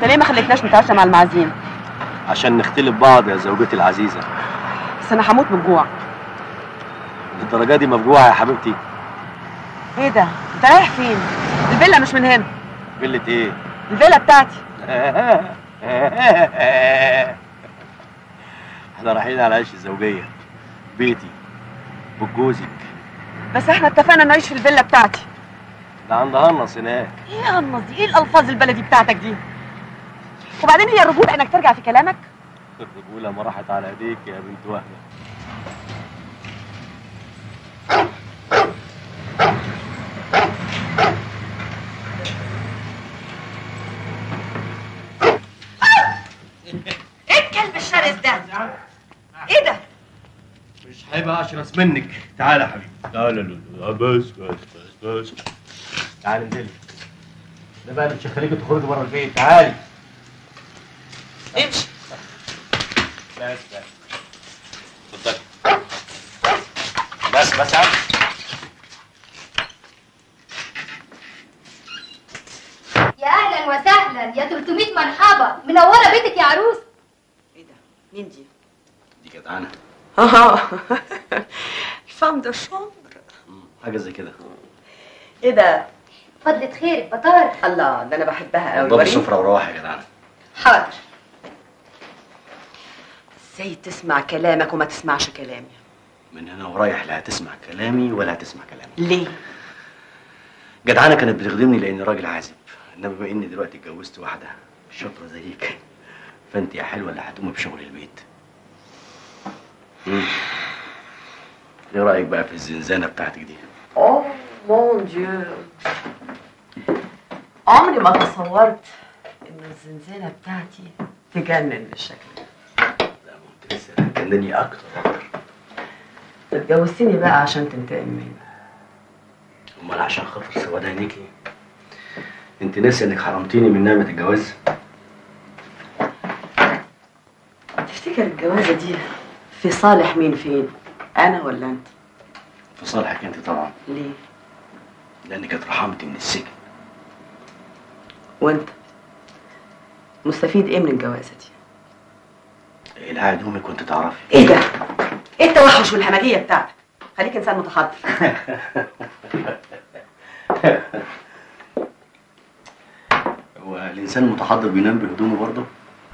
انت ليه ما خليتناش نتعشى مع المعازيم عشان نختلف بعض يا زوجتي العزيزة بس انا هموت من الجوع للدرجة دي مفجوعة يا حبيبتي ايه ده انت رايح فين الفيلا مش من هنا فيلة ايه؟ الفيلا بتاعتي احنا رايحين على عيش الزوجية بيتي بجوزك بس احنا اتفقنا نعيش في الفيلا بتاعتي ده عند هنص هناك ايه يا هنص دي ايه الالفاظ البلدي بتاعتك دي وبعدين هي الرجوله انك ترجع في كلامك الرجولة ما راحت على ايديك يا بنت وهبة ايه الكلب الشرس ده ايه ده مش هيبقى اشرس منك تعال يا حبيبي تعال لا لا بس بس بس بس تعال انزل ده بقى اللي مش هيخليك تخرجي بره البيت تعالي امشي بس بس اتفضلي بس بس عم يا اهلا وسهلا يا 300 مرحبا منوره بيتك يا عروس ايه ده مين دي دي جدعانة اه الفام دو شومبر حاجة زي كده ايه ده فضلة خيرك بطار الله ده انا بحبها قوي ضرب السفرة وروح يا جدعانة حاضر ازاي تسمع كلامك وما تسمعش كلامي من هنا ورايح لا هتسمع كلامي ولا هتسمع كلامي ليه جدعانة كانت بتخدمني لاني راجل عازب انما بما اني دلوقتي اتجوزت واحدة شاطرة زيك فانت يا حلوة اللي هتقومي بشغل البيت مم. ايه رأيك بقى في الزنزانة بتاعتك دي؟ اوه مون ديو عمري ما تصورت ان الزنزانه بتاعتي تجنن بالشكل ده لا ما انت لسه هتجنني اكتر واكتر اتجوزتني بقى عشان تنتقم مني امال عشان خاطر سواد عينيكي انت ناسي انك حرمتيني من نعمة الجواز تفتكر الجوازه دي في صالح مين فين انا ولا انت في صالحك انت طبعا ليه لانك اترحمتي من السجن وانت مستفيد ايه من الجوازه دي القاعد امك كنت تعرفي ايه ده ايه التوحش والهمجيه بتاعتك خليك انسان متحضر هو الانسان المتحضر بينام بهدومه برضه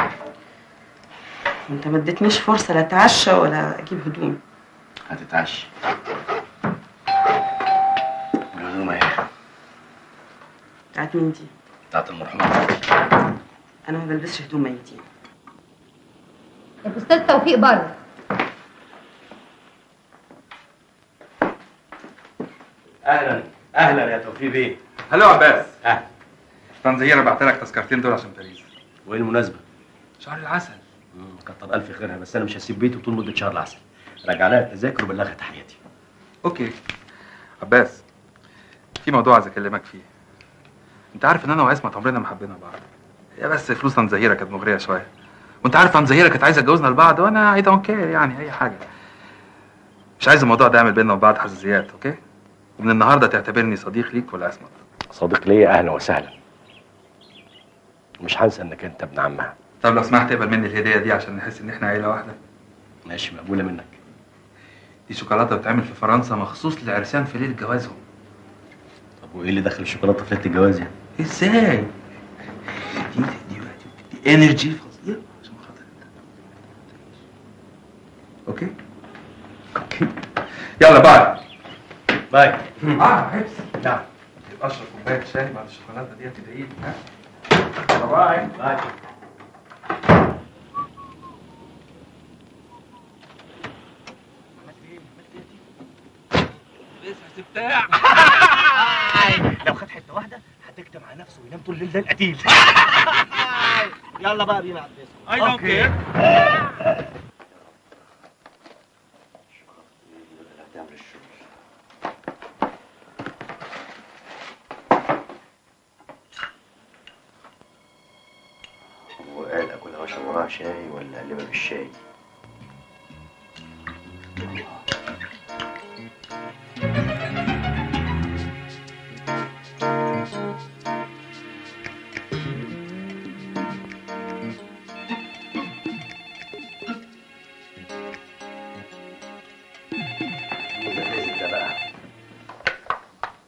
انت ما اديتنيش فرصه لا اتعشى ولا اجيب هدوم هتتعشى الهدوم اهي بتاعت مين دي بتاعت المرحوم انا ما بلبسش هدوم ميتين الاستاذ توفيق بره اهلا اهلا يا توفيق بيه هلو يا عباس اهلا تنزير بعت لك تذكرتين دول عشان باريس وايه المناسبة؟ شهر العسل مم، كتر الف خيرها بس انا مش هسيب بيتي طول مدة شهر العسل راجع لها التذاكر وبلغها تحياتي اوكي عباس في موضوع عايز اكلمك فيه انت عارف ان انا وعصمت عمرنا ما حبينا بعض هي بس فلوس تنزهيره كانت مغريه شويه وانت عارف تنزهيره كانت عايزه تجوزنا لبعض وانا اي دونت كير يعني اي حاجه مش عايز الموضوع ده يعمل بيننا وبعض حساسيات اوكي ومن النهارده تعتبرني صديق ليك والعصمت صديق ليا اهلا وسهلا مش هنسى انك انت ابن عمها طب لو سمحت اقبل مني الهديه دي عشان نحس ان احنا عيله واحده ماشي مقبولة منك دي شوكولاته بتتعمل في فرنسا مخصوص للعرسان في ليله جوازهم طب وايه اللي دخل الشوكولاتة في ليلة الجواز يعني؟ ازاي دي دي دي, دي انرجي فظيعه عشان خاطر اوكي اوكي يلا باي باي اه حبس نعم يبقى اشرب كوبايه شاي بعد الشوكولاته دي تدعي ها باي باي لو خد حته واحده هتكتم على نفسه وينام طول الليل زي القتيل يلا بقى بينا على الديسكو اي دونت كير هو قال اكلها واشرب وراها شاي ولا اقلبها بالشاي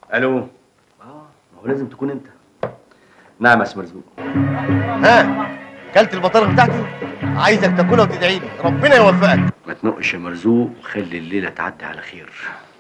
الو اه ما هو لازم تكون انت نعم يا أستاذ مرزوق ها كلت البطارخ بتاعتي عايزك تاكلها وتدعي لي ربنا يوفقك ما تنقش يا مرزوق خلي الليله تعدي على خير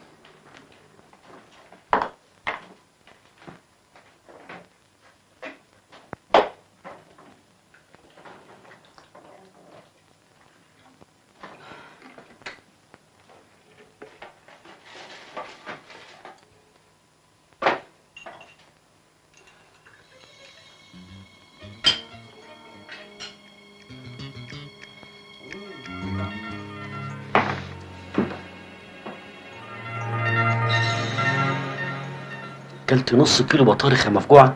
كلت نص كيلو بطارخ يا مفجوعه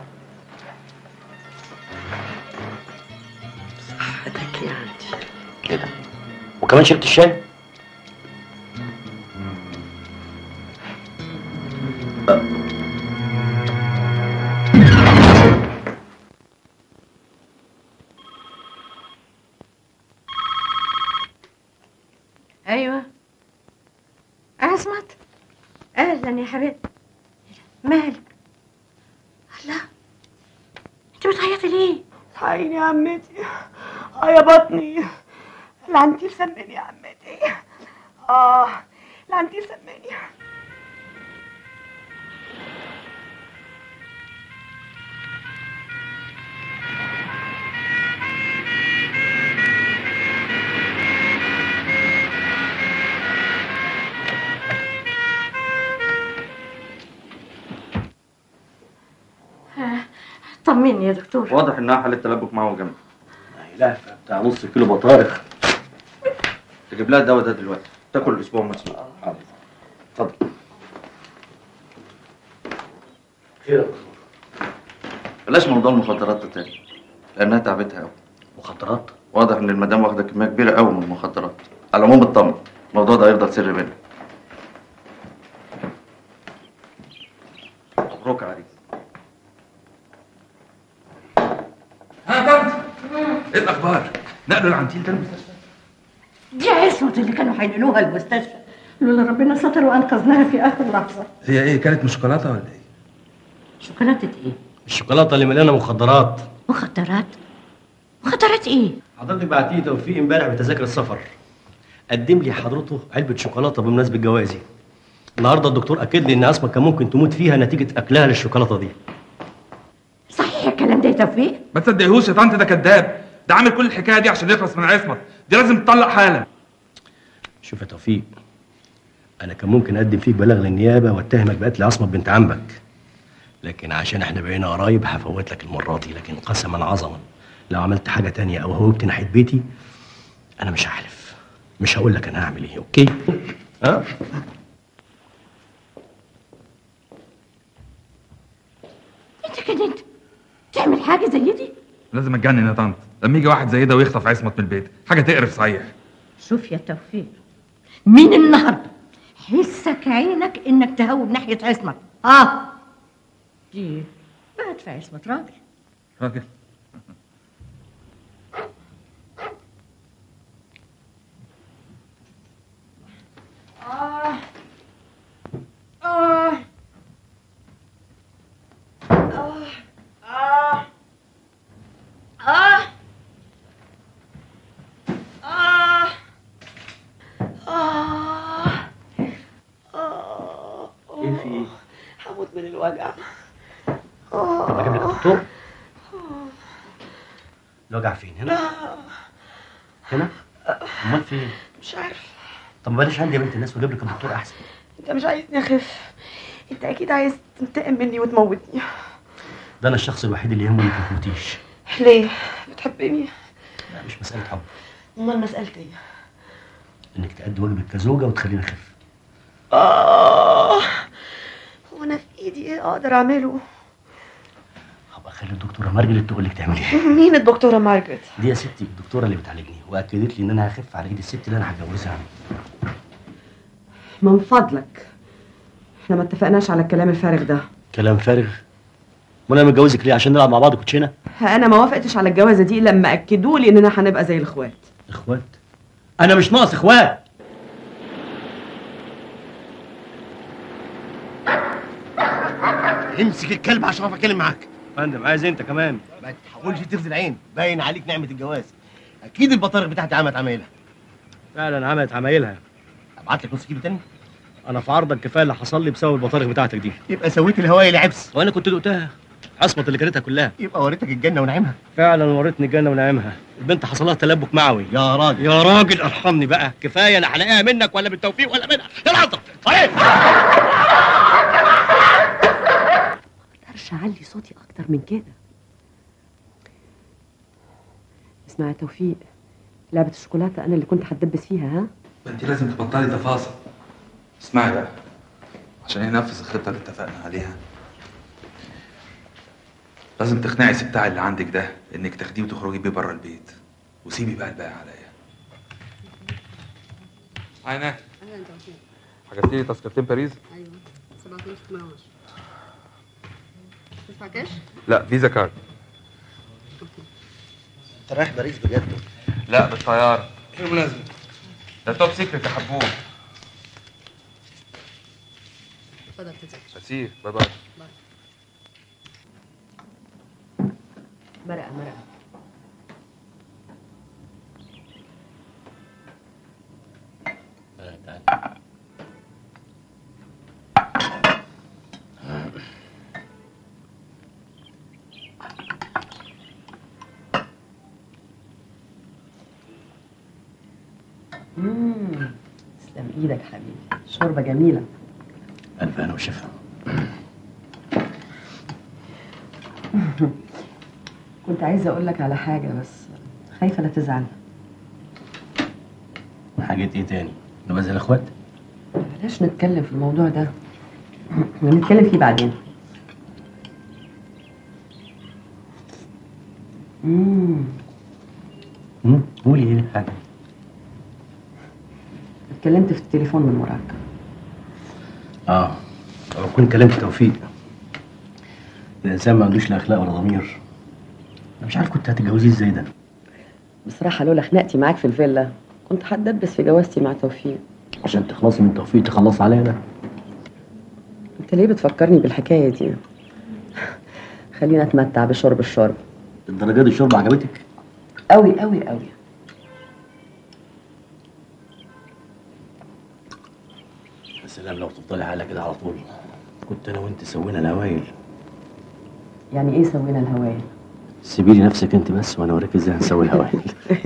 صحتك يا عندي كده وكمان شربت الشاي ايوه عصمت اهلا يا حبيبتي مالك الله انت بتعيطي ليه عيني يا عمتي اه يا بطني العنتيل سمني يا عمتي اه العنتيل سمني طمني يا دكتور واضح انها حالة تلبك معه جامد لا بتاع نص كيلو بطارخ تجيب لها الدواء ده دلوقتي تاكل الاسبوع مسلوق حاضر اتفضل خير يا دكتور بلاش موضوع المخدرات ده تاني لانها تعبتها قوي مخدرات واضح ان المدام واخده كميه كبيره قوي من المخدرات على العموم اطمن الموضوع ده هيفضل سر بينا مبروك يا عريس ها طنط ايه الاخبار؟ نقلوا العنتيل ده المستشفى دي عصمت اللي كانوا هينقلوها المستشفى لولا ربنا ستر وانقذناها في اخر لحظه هي ايه كانت من شوكولاته ولا ايه؟ شوكولاته ايه الشوكولاته اللي مليانه مخدرات مخدرات مخدرات ايه حضرتك بعتيه توفيق امبارح بتذاكر السفر قدم لي حضرته علبه شوكولاته بمناسبه جوازي النهارده الدكتور اكد لي ان اسمك كان ممكن تموت فيها نتيجه اكلها للشوكولاته دي صحيح الكلام ده يا توفيق ما تصدقيهوش يا طنط ده كذاب ده عامل كل الحكايه دي عشان يخلص من عصمت دي لازم تطلق حالا شوف يا توفيق انا كان ممكن اقدم فيك بلاغ للنيابه واتهمك بقتل عصمت بنت عمك لكن عشان احنا بقينا قرايب هفوت لك المره دي لكن قسما عظما لو عملت حاجه تانية او هوبت ناحيه بيتي انا مش هحلف مش هقول لك انا هعمل ايه اوكي ها انت كده انت تعمل حاجه زي دي لازم اتجنن يا طنط لما يجي واحد زي ده ويخطف عصمت من البيت حاجه تقرف صحيح شوف يا توفيق من النهارده حسك عينك انك تهوب ناحيه عصمت اه دي بقت في عصمت راجل راجل ايه في ايه؟ هموت من الوجع طب اجيب لك الدكتور الوجع فين هنا هنا امال فين مش عارف طب ما بلاش عندي يا بنت الناس واجيب لك الدكتور احسن انت مش عايزني اخف انت اكيد عايز تنتقم مني وتموتني ده انا الشخص الوحيد اللي يهمني انك ما تموتيش ليه بتحبني لا مش مساله حب امال مسألتي ايه انك تأدي واجبك كزوجه وتخليني اخف اه هو انا في ايدي ايه اقدر اعمله هبقى اخلي الدكتوره مارجريت تقول لك تعملي ايه مين الدكتوره مارجريت دي يا ستي الدكتوره اللي بتعالجني واكدت لي ان انا هخف على ايد الست اللي انا هتجوزها من فضلك احنا ما اتفقناش على الكلام الفارغ ده كلام فارغ وانا متجوزك ليه عشان نلعب مع بعض كوتشينه انا ما وافقتش على الجوازه دي الا لما اكدوا لي اننا هنبقى زي الاخوات اخوات انا مش ناقص اخوات امسك الكلب عشان اعرف اتكلم معاك فندم عايز انت كمان ما تحاولش تغزي العين باين عليك نعمه الجواز اكيد البطارخ بتاعتي عملت عمايلها فعلا عملت عمايلها ابعت لك نص كيلو تاني انا في عرضك كفايه اللي حصل لي بسبب البطارخ بتاعتك دي يبقى سويت الهوايه لعبس وانا كنت دقتها عصمت اللي كلتها كلها يبقى وريتك الجنه ونعيمها فعلا وريتني الجنه ونعيمها البنت حصل لها تلبك معوي يا راجل يا راجل ارحمني بقى كفايه انا هلاقيها منك ولا بالتوفيق ولا منها يا العطر طيب اقدرش اعلي صوتي اكتر من كده اسمع يا توفيق لعبة الشوكولاتة أنا اللي كنت هتدبس فيها ها؟ ما انت لازم تبطلي تفاصيل اسمعي بقى عشان ينفذ الخطه اللي اتفقنا عليها لازم تقنعي سبتاع اللي عندك ده انك تاخديه وتخرجي بيه بره البيت وسيبي بقى الباقي عليا عيناه اهلا توفيق حجزتي لي تذكرتين باريس ايوه 7610 تدفع كاش؟ لا فيزا كارد انت رايح باريس بجد لا بالطياره ايه الملازمه ده توب سيكريت يا حبوب اتفضل تذاكر ميرسي باي باي مرقة مرقة مم. تسلم ايدك حبيبي شوربة جميلة الف انا وشفا كنت عايزة اقول لك على حاجة بس خايفة لا تزعل حاجه ايه تاني نبذل الاخوات بلاش نتكلم في الموضوع ده نتكلم فيه بعدين مم. مم، قولي ايه حاجه اتكلمت في التليفون من وراك اه لو كنت كلمت توفيق الانسان ما عندوش لا اخلاق ولا ضمير انا مش عارف كنت هتتجوزيه ازاي ده بصراحة لولا خناقتي معاك في الفيلا كنت هتدبس في جوازتي مع توفيق عشان تخلصي من توفيق تخلصي عليا انا انت ليه بتفكرني بالحكاية دي خلينا اتمتع بشرب الشرب الدرجه دي الشوربه عجبتك قوي قوي قوي يا سلام لو تفضلي على كده على طول كنت انا وانت سوينا الاوائل يعني ايه سوينا الهواية سيبي لي نفسك انت بس وانا اوريك ازاي هنسوي الاوائل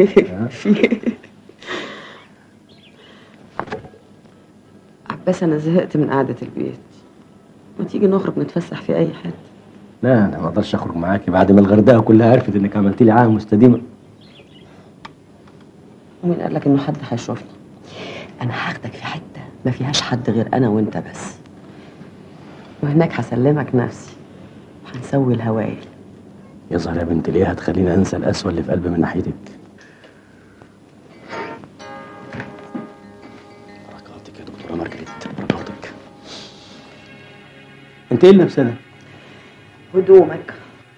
عباس انا زهقت من قعدة البيت ما تيجي نخرج نتفسح في اي حتة لا انا ما اقدرش اخرج معاكي بعد ما الغردقه كلها عرفت انك عملت لي عاهه مستديمه ومين قال لك انه حد هيشوفنا انا هاخدك في حتة ما فيهاش حد غير انا وانت بس وهناك هسلمك نفسي وهنسوي الهوايل يظهر يا بنت ليه هتخليني انسى القسوه اللي في قلبي من ناحيتك بركاتك يا دكتوره مارجريت بركاتك انت ايه اللي لابسه ده؟ هدومك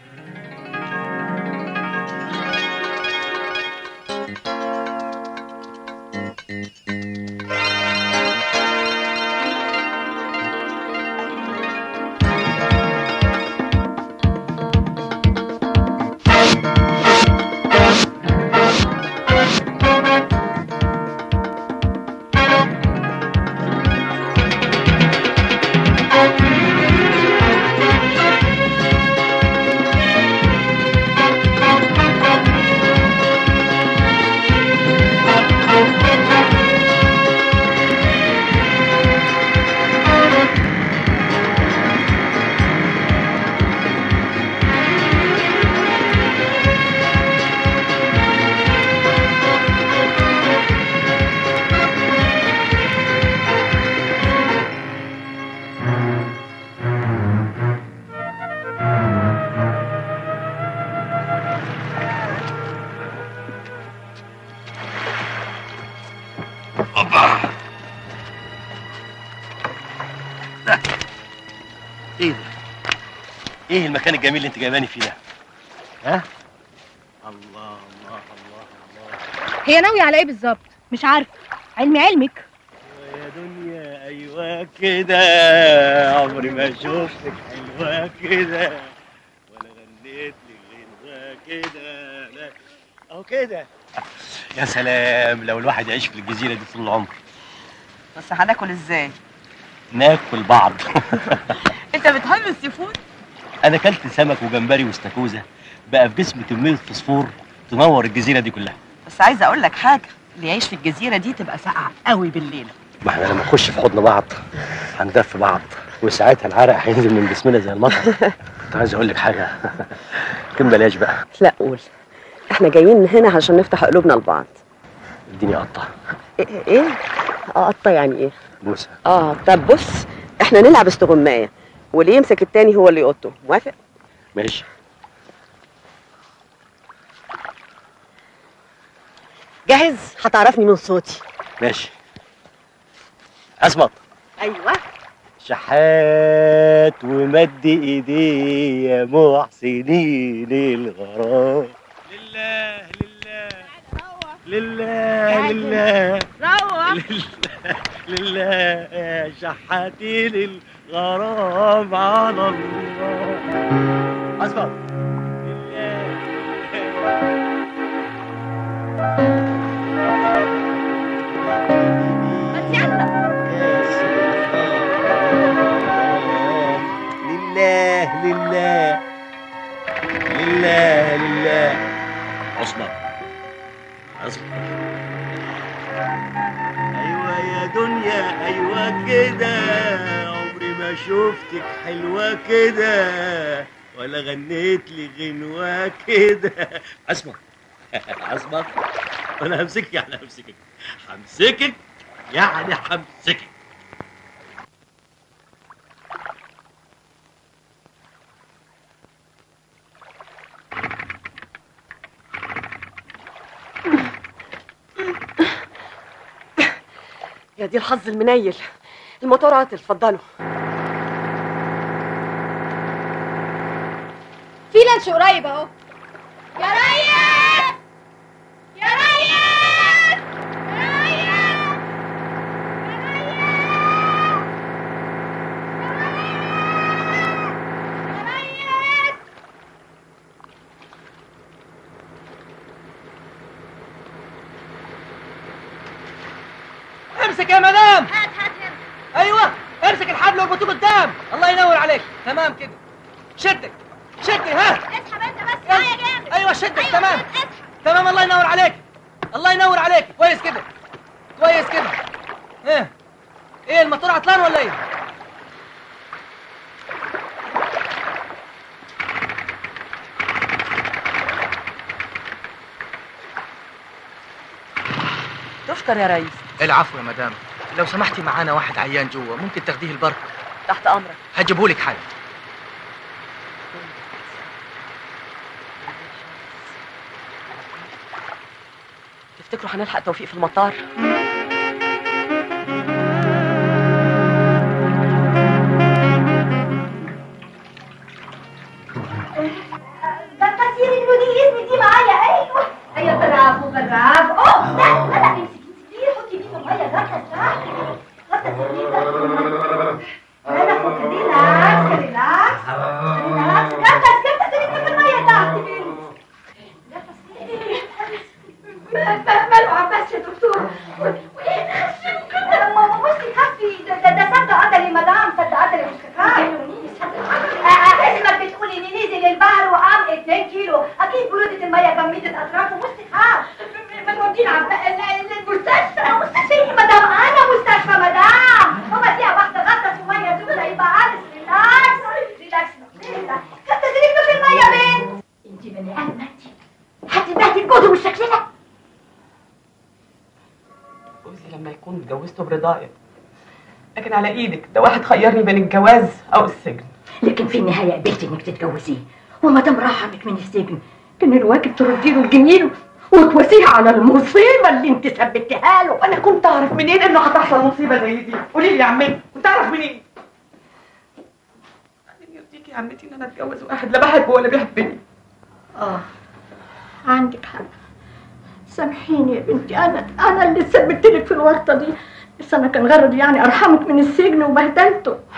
ايه ده؟ ايه المكان الجميل اللي انت جايباني فيه ده؟ ها؟ الله الله الله الله هي ناوية على ايه بالظبط؟ مش عارفة علمي علمك يا دنيا ايوه كده عمري ما شفتك حلوه كده ولا غنيت لي غنوه كده لا اهو كده يا سلام لو الواحد يعيش في الجزيره دي طول العمر بس هناكل ازاي ناكل بعض انت بتحب السي فود انا اكلت سمك وجمبري واستاكوزا بقى في جسمي كميه فوسفور تنور الجزيره دي كلها بس عايزه اقول لك حاجه اللي يعيش في الجزيره دي تبقى ساقعه قوي بالليل ما احنا لما نخش في حضن بعض هندف بعض وساعتها العرق هينزل من جسمنا زي المطر كنت عايز اقول لك حاجه لكن بلاش بقى لا قول احنا جايين هنا عشان نفتح قلوبنا لبعض اديني قطه ايه ايه اه قطه يعني ايه بوسه اه طب بص احنا نلعب استغمايه واللي يمسك التاني هو اللي يقطه موافق ماشي جاهز هتعرفني من صوتي ماشي اظبط ايوه شحات ومد ايديه يا محسنين الغرام لله لله لله لله روح لله لله يا شحاتين الغرام على الله اصبر لله لله لله لله اصبر اصبر ايوه يا دنيا ايوه كده عمري ما شفتك حلوه كده ولا غنيت لي غنوه كده اصبر اصبر انا همسكك يعني همسكك همسكك يعني همسكك يا دي الحظ المنيل الموتور عاطل اتفضلوا في لانش قريب اهو يا ريس يا ريس يا ريس امسك يا مدام ايوه امسك الحبل واربطوه قدام الله ينور عليك تمام كده شدك شدي ها اسحب انت بس معايا جامد ايوه شدك تمام تمام الله ينور عليك الله ينور عليك كويس كده كويس كده ايه ايه الموتور عطلان ولا ايه تشكر يا ريس العفو يا مدام لو سمحتي معانا واحد عيان جوه ممكن تاخديه البر تحت امرك هجيبهولك حالا تفتكروا هنلحق توفيق في المطار بتصير المدير دي معايا ايوه ايوه برافو برافو اوه لا لا لا امسكي امسكي حطي دي في الميه غطى صح غطى سرير لا لا فك ريلاكس ريلاكس ريلاكس غطى غطى سرير في الميه تحت ماله عباس يا دكتور وايه تخشن كده ماما مش تخفي ده ده ده صدق قدري مدام صدق قدري مش كفايه اسمك بتقولي ان نزل البحر وقام 2 كيلو اكيد برودة المية جمدت اطرافه مش تخاف ما تودينا عب- ال- ال- المستشفى مستشفى إيه مدام انا مستشفى مدام هما فيها واحدة غطس في مية سودة يبقى عارف ريلاكس ريلاكس ريلاكس كنت تريد في المية بنت انت بني ادم انت هتبهدي الجوز بالشكل ده جوزي لما يكون اتجوزته برضايا لكن على ايدك ده واحد خيرني بين الجواز او السجن لكن في النهايه قبلتي انك تتجوزيه وما دام رحمك من السجن كان الواجب تردي له الجميل وتواسيه على المصيبه اللي انت ثبتها له انا كنت اعرف منين انه هتحصل مصيبه زي دي قولي لي يا عمتي كنت اعرف منين أنا يرضيكي يا عمتي ان انا اتجوز واحد لا بحبه ولا بيحبني اه عندك حق سامحيني يا بنتي انا انا اللي ثبت لك في الورطه دي بس انا كان غرضي يعني ارحمك من السجن وبهدلته